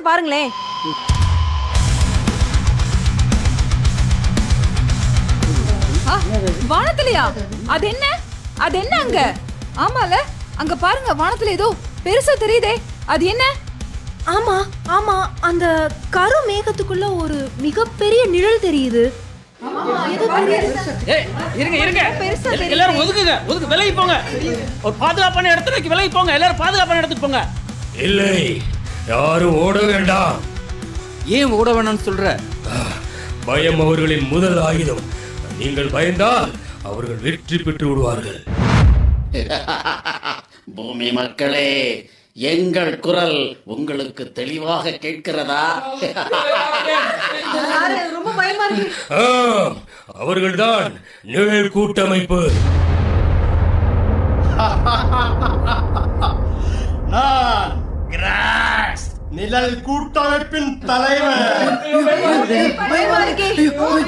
வானத்தை பாருங்களேன் ஆ, வானத்திலயா அது என்ன அது என்ன அங்க ஆமால அங்க பாருங்க வானத்துல ஏதோ பெருசா தெரியுதே அது என்ன ஆமா ஆமா அந்த கரு மேகத்துக்குள்ள ஒரு மிகப்பெரிய நிழல் தெரியுது ஏதோ தெரியுது. ஏய் இருங்க இருங்க பெருசா எல்லா- தெரியுது. எல்லாரும் ஒதுக்குங்க ஒதுக்கு விலகி போங்க ஒரு பாதுகாப்பான இடத்துக்கு விலகி போங்க எல்லாரும் பாதுகாப்பான இடத்துக்கு போங்க இல்லை யாரும் ஓட வேண்டாம் ஏன் ஓட வேணாம்னு சொல்ற பயம் அவர்களின் முதல் ஆயுதம் நீங்கள் பயந்தால் அவர்கள் வெற்றி பெற்று விடுவார்கள் பூமி மக்களே எங்கள் குரல் உங்களுக்கு தெளிவாக கேட்கிறதா யாரு? ரொம்ப பயமா இருக்கு ஆம், அவர்கள்தான் நிழல் கூட்டமைப்பு நான் கிராஸ் நிழல் கூட்டமைப்பின் தலைவர் பயமா இருக்கே